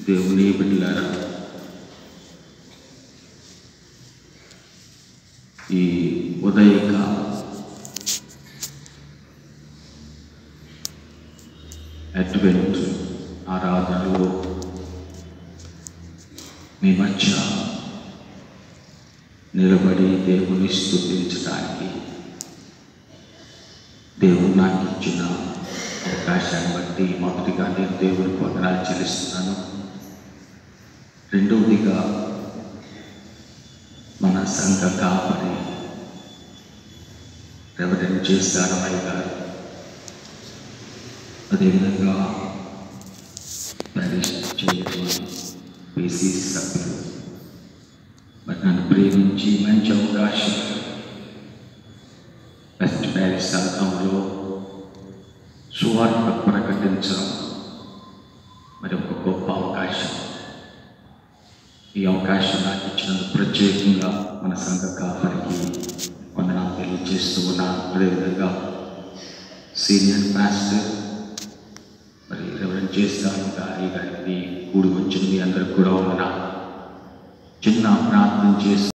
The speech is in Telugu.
దేవుని బిడ్డలారా ఈ ఉదయక అడ్వెంట్ ఆరాధనలో మీ మధ్య నిలబడి దేవుని స్తుతించడానికి దేవుడు నాకు ఇచ్చిన అవకాశాన్ని బట్టి మొదటిగా నేను దేవునికి వందనాలు చెల్లిస్తున్నాను రెండవదిగా మన సంఘ కాపరి రెవరెండ్ చేస్తారమయ్య గారు అదేవిధంగా ప్యారిస్ చేయటువంటి బీసీసీ సభ్యులు మరి నన్ను ప్రేమించి మంచి అవకాశం వెస్ట్ ప్యారిస్ సంఘంలో సువార్త ప్రకటించడం మరి ఒక గొప్ప అవకాశం ఈ అవకాశం నాకు ఇచ్చినందుకు ప్రత్యేకంగా మన సంఘ కాపరికి వందనాలు తెలియజేస్తూ ఉన్నాను అదేవిధంగా సీనియర్ మాస్టర్ మరి రెవరెంట్ చేస్తాను గారి గారికి కూడి వచ్చిన మీ అందరికి కూడా వందనాలు చిన్న ప్రార్థన చేసి